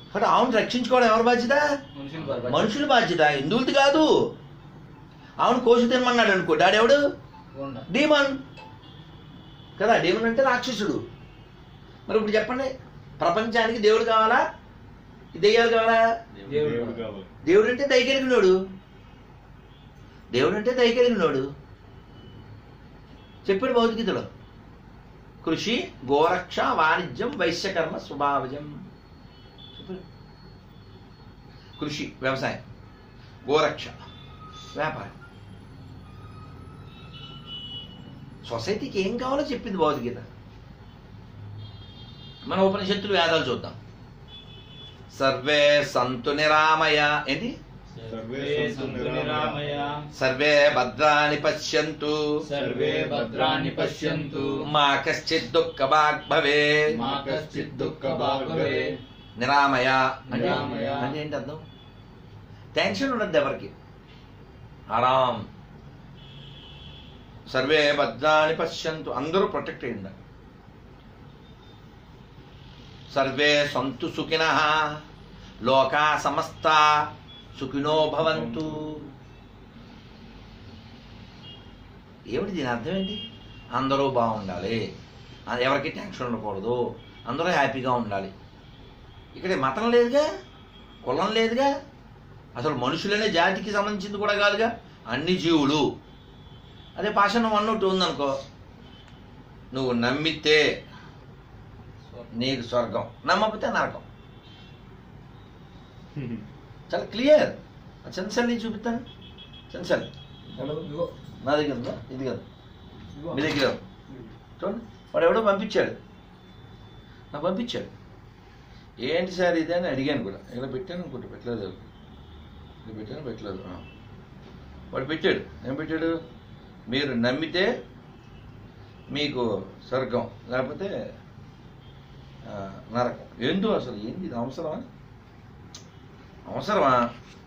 కాబట్టి ఆవును రక్షించుకోవడం ఎవరి బాధ్యత మనుషులు బర్బాద్ మనుషుల బాధ్యత హిందువులది కాదు ఆవును కోసి తినమన్నాడు అనుకో డాడెవడు ఉండ. డీమన్ కదా డీమన్ అంటే రాక్షసుడు మరి ఇప్పుడు చెప్పండి ప్రపంచానికి దేవుడు కావాలా ఈ దెయ్యాలు కావాలా దేవుడు దేవుడు కావాలి దేవుడు అంటే దయగలిగినోడు దేవుడు అంటే దయగలిగినోడు చెప్పాడు భౌతికతలో కృషి గోరక్ష వాణిజ్యం వైశ్యకర్మ స్వభావజం చెప్పాడు కృషి వ్యవసాయం గోరక్ష వ్యాపారం సొసైటీకి ఏం కావాలో చెప్పింది భౌతికత మన ఉపనిషత్తులు వేదాలు చూద్దాం సర్వే సంతు నిరామయ ఏంటి సర్వే సంతు సంతు నిరామయ సర్వే భద్రాని పశ్యంతు సర్వే భద్రాన్ని పశ్యంతు మా కశ్చిత్ దుఃఖ భాగ్ భవే మా కశ్చిత్ దుఃఖ భాగవే నిరామయ అంటే నిరామయ. అంటే ఏంటి అర్థం టెన్షన్ ఉండద్దు ఎవరికి ఆరాం సర్వే భద్రాని పశ్యంతు అందరూ ప్రొటెక్ట్ అయ్యింది సర్వే సంతు సుఖిన లోకా సమస్త సుఖినో భవంతు ఏమిటి దీని అర్థం ఏంటి అందరూ బాగుండాలి ఆ- ఎవరికి టెన్షన్ ఉండకూడదు అందరూ హ్యాపీగా ఉండాలి ఇక్కడ మతం లేదుగా కులం లేదుగా అసలు మనుషులనే జాతికి సంబంధించింది కూడా కాదుగా అన్ని జీవులు అదే పాషాణం వన్ టూ ఉందనుకో నువ్వు నమ్మితే నీకు స్వర్గం నమ్మకపోతే నరకం చాలా క్లియర్ చెన్సల్ని చూపిస్తాను చెన్సల్ ఇదిగో, నా దగ్గర ఉందా ఇది కదా ఇదిగో. మీ దగ్గర ఉంది. చూడండి వాడు ఎవడో పంపించాడు నాకు పంపించాడు ఏంటి సార్ ఇది అని అడిగాను కూడా ఇలా పెట్టాను అనుకుంటా పెట్టలేదు ఇలా పెట్టాను పెట్టలేదు ఆ. వాడు పెట్టాడు ఏం పెట్టాడు మీరు నమ్మితే మీకు స్వర్గం లేకపోతే ఆ, నరకం ఏందో అసలు ఏంది ఇది అవసరమా అవసరమా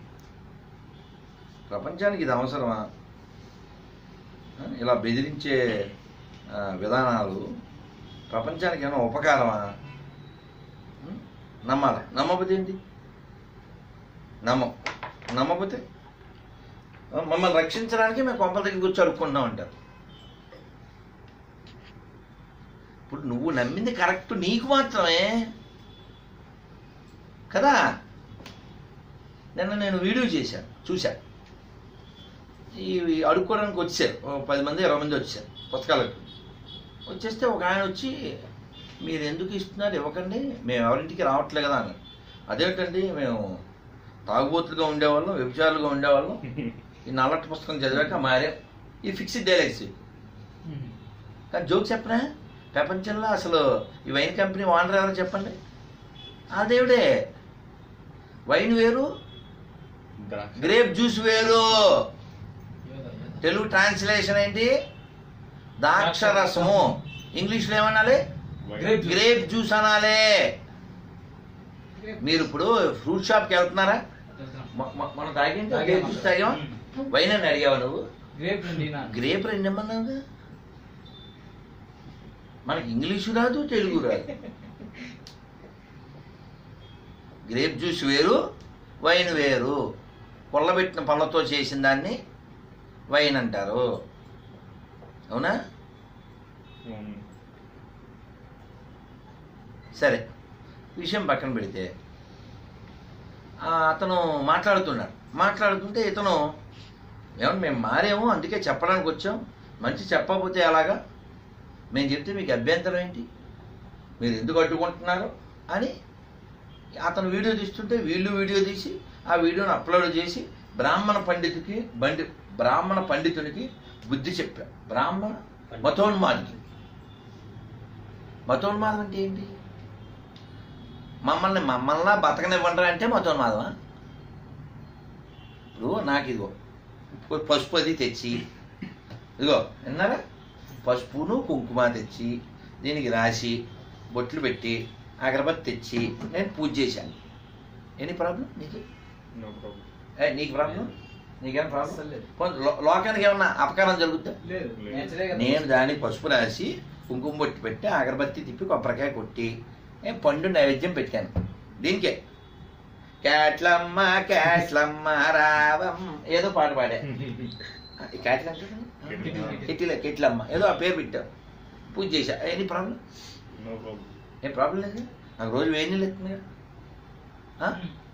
ప్రపంచానికి ఇది అవసరమా ఆ, ఇలా బెదిరించే ఆ, విధానాలు ప్రపంచానికి ఏమైనా ఉపకారమా ఉం? నమ్మాలి నమ్మకపోతే ఏంటి నమ్మం నమ్మకపోతే ఆ, మమ్మల్ని రక్షించడానికి మేము కొంపల దగ్గర కూర్చో అడుక్కుంటున్నాం అంటారు ఇప్పుడు నువ్వు నమ్మింది కరెక్ట్ నీకు మాత్రమే కదా నిన్న నేను వీడియో చేశాను చూశాను ఈ అడుక్కోవడానికి వచ్చారు ఓ పది మంది ఇరవై మంది వచ్చారు పుస్తకాలకు వచ్చేస్తే ఒక ఆయన వచ్చి మీరు ఎందుకు ఇస్తున్నారు ఇవ్వకండి మేము ఎవరింటికి రావట్లే కదా అని అదేంటండి మేము తాగుబోతులుగా ఉండేవాళ్ళం వ్యభిచారులుగా ఉండేవాళ్ళం ఈ నల్లటి పుస్తకం చదివాక మారే ఈ ఫిక్స్డ్ డైలాగ్స్ ఇవి. కానీ జోక్ చెప్పనా ప్రపంచంలో అసలు ఈ వైన్ కంపెనీ ఓనర్ ఎవరో చెప్పండి ఆ దేవుడే వైన్ వేరు ద్రాక్ష గ్రేప్ జ్యూస్ వేరు యోధ, యోధ. తెలుగు ట్రాన్స్లేషన్ ఏంటి ద్రాక్షరసము ఇంగ్లీష్లో ఏమనాలి గ్రేప్ జ్యూస్. గ్రేప్ జ్యూస్ అనాలి మీరు ఇప్పుడు ఫ్రూట్ షాప్కి వెళ్తున్నారా మ- మ- మనం తాగింది తాగాం. గ్రేప్ జ్యూస్ తాగాం వైన్ అని అడిగావా నువ్వు గ్రేప్ నుండి నా. గ్రేప్ రెండు ఇమ్మన్నావుగా మనకి ఇంగ్లీషు రాదు తెలుగు రాదు గ్రేప్ జ్యూస్ వేరు వైన్ వేరు కొల్లబెట్టిన పళ్ళతో చేసిన దాన్ని వైన్ అంటారు అవునా అవును. సరే విషయం పక్కన పెడితే ఆ, అతను మాట్లాడుతున్నాడు మాట్లాడుతుంటే ఇతను ఏమన్నా మేము మారేమో అందుకే చెప్పడానికి వచ్చాం మంచి చెప్పకపోతే ఎలాగా మేము చెప్తే మీకు అభ్యంతరం ఏంటి మీరు ఎందుకు అడ్డుకుంటున్నారు అని అతను వీడియో తీస్తుంటే వీళ్ళు వీడియో తీసి ఆ వీడియోని అప్లోడ్ చేసి బ్రాహ్మణ పండితుకి బండి బ్రాహ్మణ పండితునికి బుద్ధి చెప్పారు బ్రాహ్మణ మతోన్మాదికి మతోన్మాదం అంటే ఏంటి మమ్మల్ని మమ్మల్ని బతకనివ్వండి అంటే మతోన్మాదమా ఇప్పుడు నాకు ఇదిగో ఇప్పుడు పసుపు అది తెచ్చి ఇదిగో విన్నారా పసుపును కుంకుమ తెచ్చి దీనికి రాసి బొట్లు పెట్టి అగరబత్తి తెచ్చి నేను పూజ చేశాను ఎనీ ప్రాబ్లం నీకు నో ప్రాబ్లం ఏ, నీకు ప్రాబ్లం నీకేం ప్రాబ్లం అస్సలు లేదు. పోనీ లో- లోకానికి ఏమన్నా అపకారం జరుగుద్దా లేదు లేదు. నేచురే కదా. నేను దానికి పసుపు రాసి కుంకుమ బొట్టి పెట్టి అగరబత్తి తిప్పి కొబ్బరికాయ కొట్టి నేను పండు నైవేద్యం పెట్టాను దీనికే క్యాట్లమ్మ క్యాట్లమ్మ రావం ఏదో పాట పాడా ఈ క్యాట్ల కెట్టిల కెట్లమ్మ ఏదో ఆ పేరు పెట్టావు పూజ చేశా ఎనీ ప్రాబ్లం నో ప్రాబ్లం ఏం ప్రాబ్లం లేదు నాకు రోజు వేడి నీళ్ళు ఎత్తుంది కదా ఆ?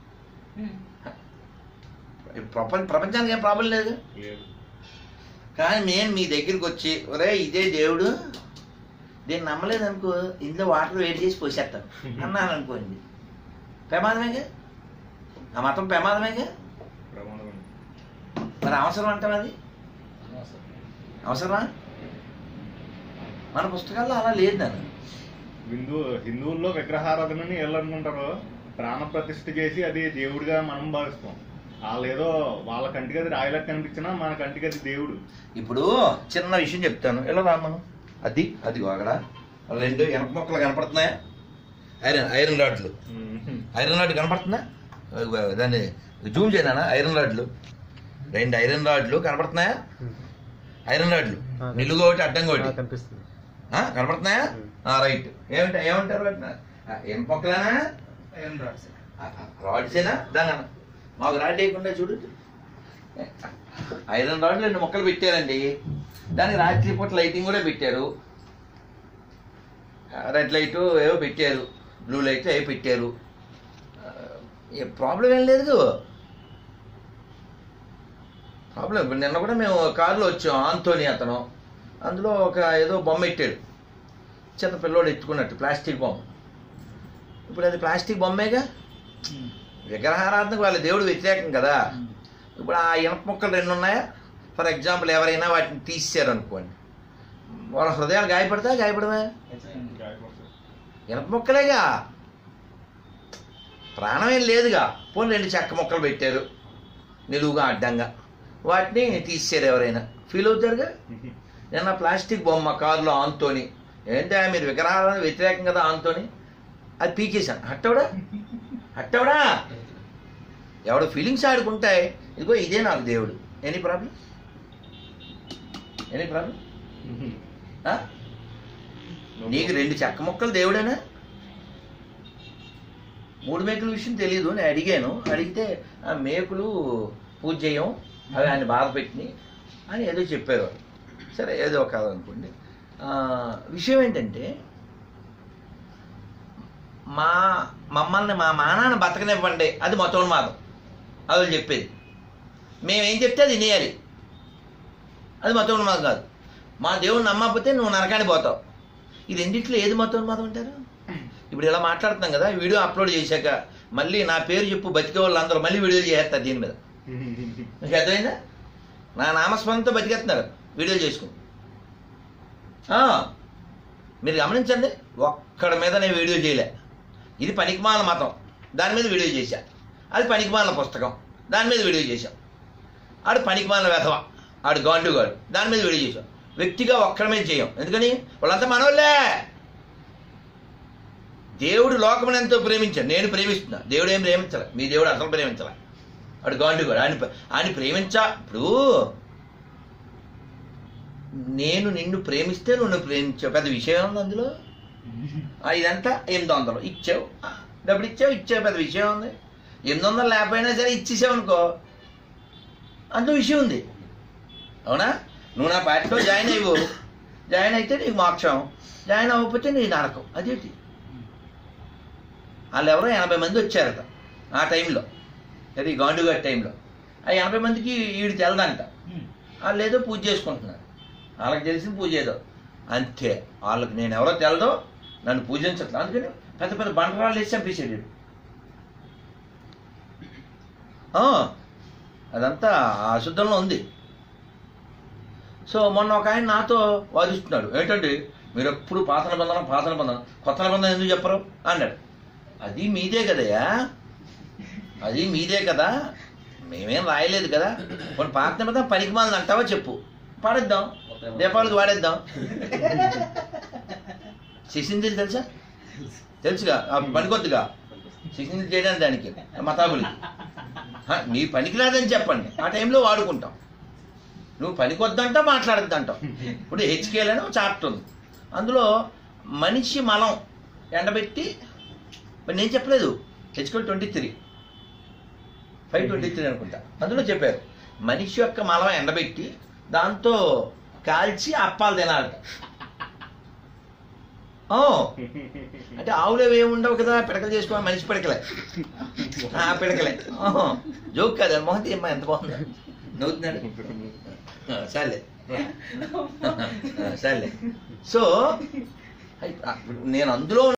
ప్రపంచ ప్రపంచానికి ఏం ప్రాబ్లం లేదు లేదు కానీ నేను మీ దగ్గరికి వచ్చి ఒరే ఇదే దేవుడు దీన్ని నమ్మలేదు అనుకో ఇందులో వాటర్ వేడి చేసి పోసేస్తాను అన్నాను అనుకోండి ప్రమాదమేగా ఆ మతం ప్రమాదమేగా ప్రమాదం మరి అవసరం అంటాం అది అవసరమా మన పుస్తకాల్లో అలా లేదు నాన్న హిందూ హిందువుల్లో విగ్రహారాధనని వీళ్ళు అనుకుంటారు ప్రాణ ప్రతిష్ఠ చేసి అది దేవుడిగా మనం భావిస్తాం వాళ్ళు ఏదో వాళ్ళ కంటికి అది రాయిలకు కనిపించినా మన కంటికి అది దేవుడు ఇప్పుడు చిన్న విషయం చెప్తాను ఎలా రామను అది అది అక్కడ రెండు ఎనప మొక్కలు కనపడుతున్నాయా ఐరన్ ఐరన్ రాడ్లు ఐరన్ రాడ్ కనపడుతుందా దాన్ని జూమ్ చేయనా ఐరన్ రాడ్లు రెండు ఐరన్ రాడ్లు కనపడుతున్నాయా ఐరన్ రాడ్లు నిలుగు ఒకటి అడ్డంగా ఒకటి కనిపిస్తుంది ఆ, కనపడుతున్నాయా ఆ, రైట్ ఏమంటా ఏమంటారు వాటిని? ఆ, ఏం మొక్కలేనా రాడ్సేనా దాని అన్న. మాకు రాడ్ వేయకుండా చూడు ఐరన్ రాడ్ రెండు మొక్కలు పెట్టారండి దానికి రాత్రి పూట లైటింగ్ కూడా పెట్టారు రెడ్ లైట్ ఏవో పెట్టారు బ్లూ లైట్ ఏవో పెట్టారు ఆ, ఏ ప్రాబ్లం ఏం లేదు ప్రాబ్లం ఇప్పుడు నిన్న కూడా మేము కారులో వచ్చాం ఆంతోని అతను అందులో ఒక ఏదో బొమ్మ పెట్టాడు చిన్న పిల్లోడు ఎత్తుకున్నట్టు ప్లాస్టిక్ బొమ్మ ఇప్పుడు అది ప్లాస్టిక్ బొమ్మేగా విగ్రహారాధనకు వాళ్ళ దేవుడు వ్యతిరేకం కదా ఇప్పుడు ఆ ఇనప మొక్కలు రెండు ఉన్నాయా ఫర్ ఎగ్జాంపుల్ ఎవరైనా వాటిని తీసేశారు అనుకోండి వాళ్ళ హృదయాలు గాయపడతా గాయపడవా గాయపడుతుంది. ఇనప మొక్కలేగా ప్రాణం ఏం లేదుగా పోనీ రెండు చెక్క మొక్కలు పెట్టారు నిలువుగా అడ్డంగా వాటిని తీసేశారు ఎవరైనా ఫీల్ అవుతారుగా నిన్న ప్లాస్టిక్ బొమ్మ కారులో ఆంతోని ఏంటా మీరు విగ్రహాలను వ్యతిరేకం కదా ఆంతోని అది పీకేశాను హట్టవడా హట్టవడా ఎవడ ఫీలింగ్స్ ఆడుకుంటాయి ఇదిగో ఇదే నాకు దేవుడు any problem any problem No నీకు రెండు చెక్క మొక్కలు దేవుడేనా మూడు మేకుల విషయం తెలియదు నేను అడిగాను అడిగితే ఆ మేకులు పూజ చేయం అవి ఆయన బాధ పెట్టినాయి అని ఏదో చెప్పారు వాళ్ళు. సరే ఏదో కాదనుకోండి ఆ, విషయం ఏంటంటే మా మమ్మల్ని మా మానాన్న బతకనివ్వండి అది మతోన్మాదం అది వాళ్ళు చెప్పేది మేమేం చెప్తే అది వినేయాలి అది మతోన్మాదం కాదు మా దేవుడిని నమ్మకపోతే నువ్వు నరకానికి పోతావు ఈ రెండిట్లో ఏది మతోన్మాదం అంటారు ఇప్పుడు ఇలా మాట్లాడుతున్నాం కదా ఈ వీడియో అప్లోడ్ చేశాక మళ్ళీ నా పేరు చెప్పు బతికే వాళ్ళు అందరూ మళ్ళీ వీడియోలు చేస్తారు దీని మీద మీకు అర్థమైందా నా నామస్మరణతో బతికేస్తున్నారు వీడియో చేసుకుని ఆ, మీరు గమనించండి ఒక్కడ మీద నేను వీడియో చేయలే ఇది పనికిమాల మతం దాని మీద వీడియో చేశా అది పనికిమాల పుస్తకం దాని మీద వీడియో చేశాం ఆడు పనికిమాల వెధవ ఆడు గాండుగాడు దాని మీద వీడియో చేశాం వ్యక్తిగా ఒక్కడి మీద చేయం ఎందుకని వాళ్ళంతా మనోళ్ళే దేవుడు లోకమును ఎంతో ప్రేమించాడు నేను ప్రేమిస్తున్నా దేవుడు ఏం ప్రేమించాల మీ దేవుడు అసలు ప్రేమించాల వాడు గాండుగాడు ఆయన ఆయన ప్రేమించా ఇప్పుడు నేను నిన్ను ప్రేమిస్తే నువ్వు నన్ను ప్రేమించావు పెద్ద విషయం ఉంది అందులో ఆ, ఇదంతా ఎనిమిది వందలు ఇచ్చావు ఆ, డబ్బులు ఇచ్చావు ఇచ్చావు పెద్ద విషయం ఉంది ఎనిమిది వందలు లేకపోయినా సరే ఇచ్చేసావు అనుకో అందులో విషయం ఉంది అవునా నువ్వు నా పార్టీలో జాయిన్ అయ్యవు జాయిన్ అయితే నీకు మోక్షం జాయిన్ అవ్వకపోతే నీ నరకం అదేంటి వాళ్ళు ఎవరో ఎనభై మంది వచ్చారట ఆ టైంలో అది గాండుగారి టైంలో ఆ ఎనభై మందికి వీడు తెలదంట వాళ్ళు ఏదో పూజ చేసుకుంటున్నారు వాళ్ళకి తెలిసిన పూజ ఏదో అంతే వాళ్ళకి నేను ఎవరో తెలదో నన్ను పూజించట్లేదు అందుకని పెద్ద పెద్ద బండరాళ్ళు వేసి చంపేసాడు వీడు. ఆ, అదంతా ఆ శుద్ధంలో ఉంది సో మొన్న ఒక ఆయన నాతో వాదిస్తున్నాడు ఏంటంటే మీరు ఎప్పుడు పాత నిబంధన పాత నిబంధన కొత్త నిబంధన ఎందుకు చెప్పరు అన్నాడు అది మీదే కదయ్యా అది మీదే కదా మేమేం రాయలేదు కదా కొన్ని పాత నిబంధన పనికి మాలని అంటావా చెప్పు పాడేద్దాం దీపావళికి వాడేద్దాం శిశింద్రి తెలుసా తెలుసుగా ఆ పనికొద్దుగా శిశింద్రి చేయడానికి దానికి మతాబులి హ, మీ పనికి రాదని చెప్పండి ఆ టైంలో వాడుకుంటాం నువ్వు పనికొద్దంటావు మాట్లాడద్దంటావు ఇప్పుడు హెచ్కేల్ అని ఒక చాప్టర్ ఉంది అందులో మనిషి మలం ఎండబెట్టి మరి నేను చెప్పలేదు హెచ్కేల్ twenty three five twenty three అనుకుంటా అందులో చెప్పారు మనిషి యొక్క మలం ఎండబెట్టి దాంతో కాల్చి అప్పాలు తినాలట ఓ అంటే ఆవులు అవి ఏమి ఉండవు కదా పిడకలు చేసుకోవాలి మనిషి పిడకలే ఆ పిడకలే ఓహో జోక్ కాదు మోహన్ ఏమ్మా ఎంత బాగుంది నవ్వుతున్నాడు ఆ, సర్లే ఆ, సర్లే సో అయ్, ఆ, నేను అందులో